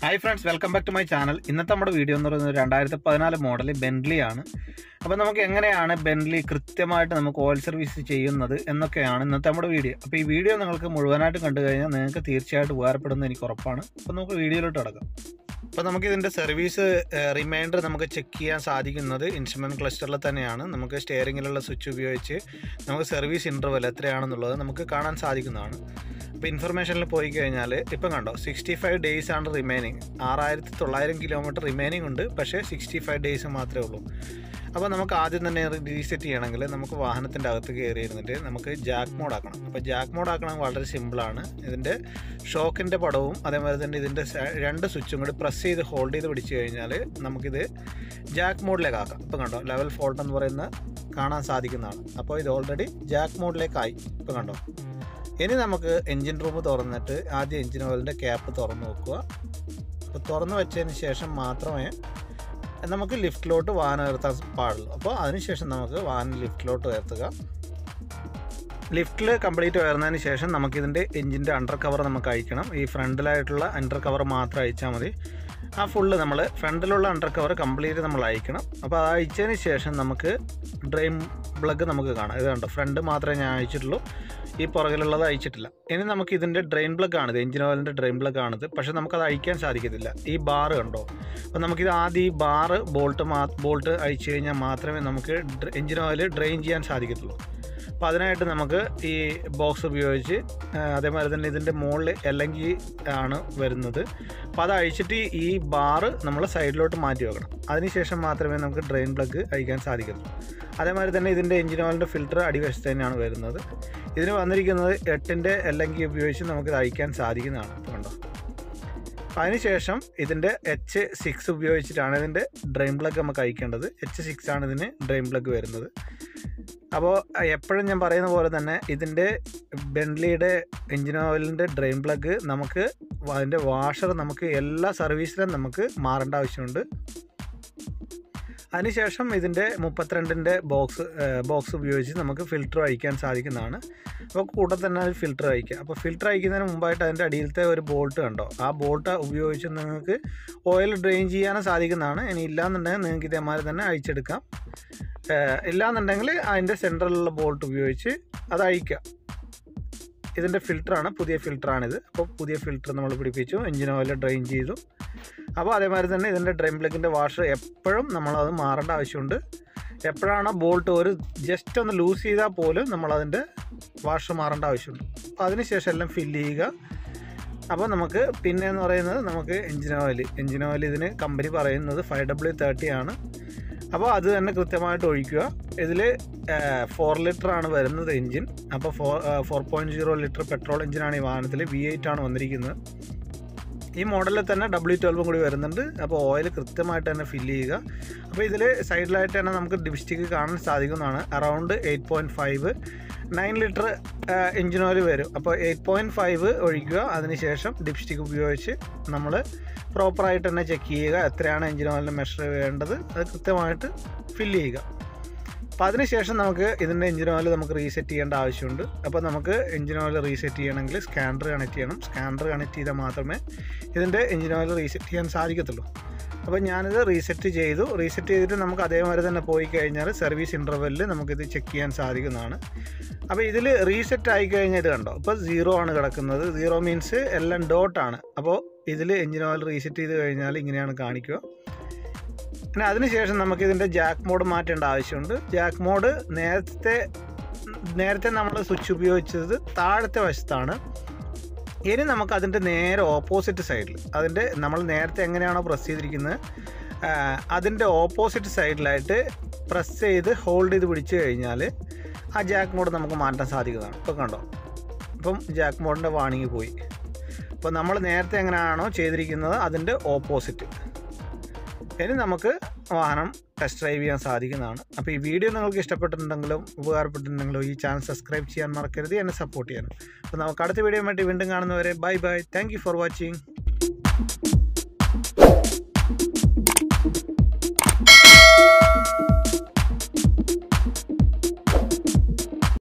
hi friends welcome back to my channel ഇന്നത്തെ നമ്മുടെ video എന്ന് പറയുന്നത് രണ്ടായിരത്തി പതിനാല് മോഡൽ ബെൻറ്റ്ലി ആണ് അപ്പോൾ നമുക്ക് എങ്ങനെയാണ് ബെൻറ്റ്ലി കൃത്യമായിട്ട് നമുക്ക് ഓയിൽ സർവീസ് ചെയ്യുന്നത് എന്നൊക്കെയാണ് ഇന്നത്തെ നമ്മുടെ വീഡിയോ അപ്പോൾ ഈ വീഡിയോ നിങ്ങൾക്ക് മുഴുവനായിട്ട് കണ്ടു കഴിഞ്ഞാൽ നിങ്ങൾക്ക് തീർച്ചയായിട്ടും ഉപകാരപ്പെടുമെന്ന് എനിക്ക് ഉറപ്പാണ് അപ്പോൾ നമുക്ക് വീഡിയോയിലോട്ട് കിടക്കാം അപ്പോൾ നമുക്ക് ഇതിൻ്റെ സർവീസ് റിമൈൻഡർ നമുക്ക് ചെക്ക് ചെയ്യാൻ സാധിക്കുന്നത് ഇൻസ്ട്രുമെൻറ്റ് ക്ലസ്റ്ററിൽ തന്നെയാണ് നമുക്ക് സ്റ്റിയറിങ്ങിലുള്ള സ്വിച്ച് ഉപയോഗിച്ച് നമുക്ക് സർവീസ് ഇൻ്റർവൽ എത്രയാണെന്നുള്ളത് നമുക്ക് കാണാൻ സാധിക്കുന്നതാണ് അപ്പോൾ ഇൻഫർമേഷനിൽ പോയി കഴിഞ്ഞാൽ ഇപ്പം കണ്ടോ സിക്സ്റ്റി ഫൈവ് ഡേയ്സ് ആണ് റിമൈനിങ് ആറായിരത്തി തൊള്ളായിരം കിലോമീറ്റർ റിമൈനിങ് ഉണ്ട് പക്ഷേ സിക്സ്റ്റി ഫൈവ് ഡേയ്സ് മാത്രമേ ഉള്ളൂ അപ്പോൾ നമുക്ക് ആദ്യം തന്നെ റീസെറ്റ് ചെയ്യണമെങ്കിൽ നമുക്ക് വാഹനത്തിൻ്റെ അകത്ത് കയറി ഇരുന്നിട്ട് നമുക്ക് ജാക്ക് മോഡ് ആക്കണം അപ്പോൾ ജാക്ക് മോഡ് ആക്കണം വളരെ സിമ്പിളാണ് ഇതിൻ്റെ ഷോക്കിൻ്റെ പടവും അതേപോലെ തന്നെ ഇതിൻ്റെ സ- രണ്ട് സ്വിച്ചും കൂടി പ്രസ് ചെയ്ത് ഹോൾഡ് ചെയ്ത് പിടിച്ചു കഴിഞ്ഞാൽ നമുക്കിത് ജാക്ക് മോഡിലേക്ക് ആക്കാം ഇപ്പോൾ കണ്ടോ ലെവൽ ഫോൾട്ട് എന്ന് പറയുന്ന കാണാൻ സാധിക്കുന്നതാണ് അപ്പോൾ ഇത് ഓൾറെഡി ജാക്ക് മോഡിലേക്കായി ഇപ്പോൾ കണ്ടോ ഇനി നമുക്ക് എൻജിൻ റൂം തുറന്നിട്ട് ആദ്യം എൻജിൻ ഓയിലിൻ്റെ ക്യാപ്പ് തുറന്ന് വെക്കുക അപ്പോൾ തുറന്ന് വെച്ചതിന് ശേഷം മാത്രമേ നമുക്ക് ലിഫ്റ്റിലോട്ട് വാഹനം ഉയർത്താൻ പാടുള്ളൂ അപ്പോൾ അതിനുശേഷം നമുക്ക് വാഹനം ലിഫ്റ്റിലോട്ട് ഉയർത്തുക ലിഫ്റ്റിൽ കംപ്ലീറ്റ് ഉയർന്നതിന് ശേഷം നമുക്കിതിൻ്റെ എഞ്ചിൻ്റെ അണ്ടർ കവർ നമുക്ക് അയക്കണം ഈ ഫ്രണ്ടിലായിട്ടുള്ള അണ്ടർ കവർ മാത്രം അയച്ചാൽ മതി ആ ഫുള്ള് നമ്മൾ ഫ്രണ്ടിലുള്ള അണ്ടർ കവർ കംപ്ലീറ്റ് നമ്മൾ അയക്കണം അപ്പോൾ അത് അയച്ചതിന് ശേഷം നമുക്ക് ഡ്രെയിൻ പ്ലഗ് നമുക്ക് കാണാം ഇത് കണ്ടോ ഫ്രണ്ട് മാത്രമേ ഞാൻ അയച്ചിട്ടുള്ളൂ ഈ പുറകിലുള്ളത് അയച്ചിട്ടില്ല ഇനി നമുക്ക് ഇതിൻ്റെ ഡ്രെയിൻ പ്ലഗ് ആണിത് എഞ്ചിൻ ഓയിലിൻ്റെ ഡ്രെയിൻ പ്ലഗ് ആണിത് പക്ഷേ നമുക്കത് അയക്കാൻ സാധിക്കത്തില്ല ഈ ബാറ് കണ്ടോ അപ്പോൾ നമുക്കിത് ആദ്യം ഈ ബാറ് ബോൾട്ട് മാ ബോൾട്ട് അയച്ചു കഴിഞ്ഞാൽ മാത്രമേ നമുക്ക് എഞ്ചിൻ ഓയിൽ ഡ്രെയിൻ ചെയ്യാൻ സാധിക്കത്തുള്ളൂ അപ്പോൾ അതിനായിട്ട് നമുക്ക് ഈ ബോക്സ് ഉപയോഗിച്ച് ആ, അതേപോലെ തന്നെ ഇതിൻ്റെ മുകളിൽ എല്ലെങ്കിൽ ആണ് വരുന്നത് അപ്പോൾ അത് അഴിച്ചിട്ട് ഈ ബാറ് നമ്മൾ സൈഡിലോട്ട് മാറ്റി വെക്കണം അതിനുശേഷം മാത്രമേ നമുക്ക് ഡ്രെയിൻ പ്ലഗ് അഴിക്കാൻ സാധിക്കത്തുള്ളൂ അതേമാതിരി തന്നെ ഇതിൻ്റെ എഞ്ചിൻ ഓയിലിൻ്റെ ഫിൽറ്റർ അടിവശത്ത് തന്നെയാണ് വരുന്നത് ഇതിന് വന്നിരിക്കുന്നത് എട്ടിൻ്റെ എല്ലെങ്കിൽ ഉപയോഗിച്ച് നമുക്കിത് അഴിക്കാൻ സാധിക്കുന്നതാണ് ഇപ്പോൾ കണ്ടോ അപ്പോൾ അതിനുശേഷം ഇതിൻ്റെ എച്ച് സിക്സ് ഉപയോഗിച്ചിട്ടാണ് ഇതിൻ്റെ ഡ്രെയിൻ പ്ലഗ് നമുക്ക് അയക്കേണ്ടത് എച്ച് സിക്സ് ആണ് ഇതിന് ഡ്രെയിൻ പ്ലഗ് വരുന്നത് അപ്പോൾ എപ്പോഴും ഞാൻ പറയുന്ന പോലെ തന്നെ ഇതിൻ്റെ ബെൻഡ്ലിയുടെ എഞ്ചിൻ ഓയിലിൻ്റെ ഡ്രെയിൻ പ്ലഗ് നമുക്ക് അതിൻ്റെ വാഷർ നമുക്ക് എല്ലാ സർവീസിലും നമുക്ക് മാറേണ്ട ആവശ്യമുണ്ട് അതിനുശേഷം ഇതിൻ്റെ മുപ്പത്തിരണ്ടിൻ്റെ ബോക്സ് ബോക്സ് ഉപയോഗിച്ച് നമുക്ക് ഫിൽറ്റർ അയക്കാൻ സാധിക്കുന്നതാണ് അപ്പോൾ കൂടെ തന്നെ അത് ഫിൽറ്റർ അയക്കുക അപ്പോൾ ഫിൽറ്റർ അയക്കുന്നതിന് മുമ്പായിട്ട് അതിൻ്റെ അടിയിലത്തെ ഒരു ബോൾട്ട് കണ്ടോ ആ ബോൾട്ട് ഉപയോഗിച്ച് നിങ്ങൾക്ക് ഓയിൽ ഡ്രെയിൻ ചെയ്യാനും സാധിക്കുന്നതാണ് ഇനി ഇല്ലാന്നുണ്ടെങ്കിൽ നിങ്ങൾക്ക് ഇതേമാതിരി തന്നെ അയച്ചെടുക്കാം ഏഹ് ഇല്ലാന്നുണ്ടെങ്കിൽ അതിൻ്റെ സെൻട്രലിലുള്ള ബോൾട്ട് ഉപയോഗിച്ച് അത് അഴിക്കുക ഇതിൻ്റെ ഫിൽറ്ററാണ് പുതിയ ഫിൽറ്ററാണിത് അപ്പോൾ പുതിയ ഫിൽറ്റർ നമ്മൾ പിടിപ്പിച്ചു എഞ്ചിൻ ഓയിൽ ഡ്രെയിൻ ചെയ്തു അപ്പോൾ അതേമാതിരി തന്നെ ഇതിൻ്റെ ഡ്രെയിൻ പ്ലഗിൻ്റെ വാഷർ എപ്പോഴും നമ്മളത് മാറേണ്ട ആവശ്യമുണ്ട് എപ്പോഴാണ് ബോൾട്ട് ഒരു ജസ്റ്റ് ഒന്ന് ലൂസ് ചെയ്താൽ പോലും നമ്മളതിൻ്റെ വാഷർ മാറേണ്ട ആവശ്യമുണ്ട് അപ്പോൾ അതിനുശേഷം എല്ലാം ഫില്ല് ചെയ്യുക അപ്പോൾ നമുക്ക് പിന്നെ എന്ന് പറയുന്നത് നമുക്ക് എഞ്ചിൻ ഓയിൽ എഞ്ചിൻ ഓയിൽ ഇതിന് കമ്പനി പറയുന്നത് ഫൈവ് ഡബ്ല്യു തേർട്ടി ആണ് അപ്പോൾ അത് തന്നെ കൃത്യമായിട്ട് ഒഴിക്കുക ഇതിൽ ഫോർ ലിറ്റർ ആണ് വരുന്നത് എഞ്ചിൻ അപ്പോൾ four four point zero litre petrol എഞ്ചിനാണ് ഈ വാഹനത്തിൽ വി എയ്റ്റ് ആണ് വന്നിരിക്കുന്നത് ഈ മോഡലിൽ തന്നെ ഡബ്ല്യു ട്വൽവും കൂടി വരുന്നുണ്ട് അപ്പോൾ ഓയിൽ കൃത്യമായിട്ട് തന്നെ ഫില്ല് ചെയ്യുക അപ്പോൾ ഇതിൽ സൈഡിലായിട്ട് തന്നെ നമുക്ക് ഡിപ്സ്റ്റിക്ക് കാണാൻ സാധിക്കുന്നതാണ് around eight point five nine litre engine oil വരും അപ്പോൾ എയ്റ്റ് പോയിൻറ്റ് ഫൈവ് ഒഴിക്കുക അതിനുശേഷം ഡിപ്സ്റ്റിക്ക് ഉപയോഗിച്ച് നമ്മൾ പ്രോപ്പറായിട്ട് തന്നെ ചെക്ക് ചെയ്യുക എത്രയാണ് എഞ്ചിൻ ഓയിലിൻ്റെ മെഷർ വേണ്ടത് അത് കൃത്യമായിട്ട് ഫില്ല് ചെയ്യുക അപ്പോൾ അതിനുശേഷം നമുക്ക് ഇതിൻ്റെ എഞ്ചിൻ ഓയിൽ നമുക്ക് റീസെറ്റ് ചെയ്യേണ്ട ആവശ്യമുണ്ട് അപ്പോൾ നമുക്ക് എഞ്ചിൻ ഓയിൽ റീസെറ്റ് ചെയ്യണമെങ്കിൽ സ്കാനർ കണക്ട് ചെയ്യണം സ്കാനർ കണക്ട് ചെയ്താൽ മാത്രമേ ഇതിൻ്റെ എഞ്ചിൻ ഓയിൽ റീസെറ്റ് ചെയ്യാൻ സാധിക്കത്തുള്ളൂ അപ്പോൾ ഞാനിത് റീസെറ്റ് ചെയ്തു റീസെറ്റ് ചെയ്തിട്ട് നമുക്ക് അതേമാതിരി തന്നെ പോയി കഴിഞ്ഞാൽ സർവീസ് ഇൻ്റർവെല്ലിൽ നമുക്കിത് ചെക്ക് ചെയ്യാൻ സാധിക്കുന്നതാണ് അപ്പോൾ ഇതിൽ റീസെറ്റ് ആയി കഴിഞ്ഞാൽ ഇത് കണ്ടോ ഇപ്പോൾ സീറോ ആണ് കിടക്കുന്നത് സീറോ മീൻസ് എല്ലാം ഡോട്ടാണ് അപ്പോൾ ഇതിൽ എഞ്ചിൻ ഓയിൽ റീസെറ്റ് ചെയ്ത് കഴിഞ്ഞാൽ ഇങ്ങനെയാണ് കാണിക്കുക പിന്നെ അതിനുശേഷം നമുക്ക് ഇതിൻ്റെ ജാക്ക് മോഡ് മാറ്റേണ്ട ആവശ്യമുണ്ട് ജാക്ക് മോഡ് നേരത്തെ നേരത്തെ നമ്മൾ സ്വിച്ച് ഉപയോഗിച്ചത് താഴത്തെ വശത്താണ് ഇനി നമുക്ക് അതിൻ്റെ നേരെ ഓപ്പോസിറ്റ് സൈഡിൽ അതിൻ്റെ നമ്മൾ നേരത്തെ എങ്ങനെയാണോ പ്രസ് ചെയ്തിരിക്കുന്നത് ആ, അതിൻ്റെ ഓപ്പോസിറ്റ് സൈഡിലായിട്ട് പ്രസ് ചെയ്ത് ഹോൾഡ് ചെയ്ത് പിടിച്ചു കഴിഞ്ഞാൽ ആ ജാക്ക് മോഡ് നമുക്ക് മാറ്റാൻ സാധിക്കുന്നതാണ് ഇപ്പോൾ കണ്ടോ ഇപ്പം ജാക്ക് മോഡിൻ്റെ വാണിങ് പോയി അപ്പോൾ നമ്മൾ നേരത്തെ എങ്ങനെയാണോ ചെയ്തിരിക്കുന്നത് അതിൻ്റെ ഓപ്പോസിറ്റ് ഇനി നമുക്ക് വാഹനം ടെസ്റ്റ് ഡ്രൈവ് ചെയ്യാൻ സാധിക്കുന്നതാണ് അപ്പോൾ ഈ വീഡിയോ നിങ്ങൾക്ക് ഇഷ്ടപ്പെട്ടിട്ടുണ്ടെങ്കിലും ഉപകാരപ്പെട്ടിട്ടുണ്ടെങ്കിലും ഈ ചാനൽ സബ്സ്ക്രൈബ് ചെയ്യാൻ മറക്കരുത് എന്നെ സപ്പോർട്ട് ചെയ്യാനും അപ്പോൾ നമുക്ക് അടുത്ത വീഡിയോ വേണ്ടി വീണ്ടും കാണുന്നവരെ bye bye thank you for watching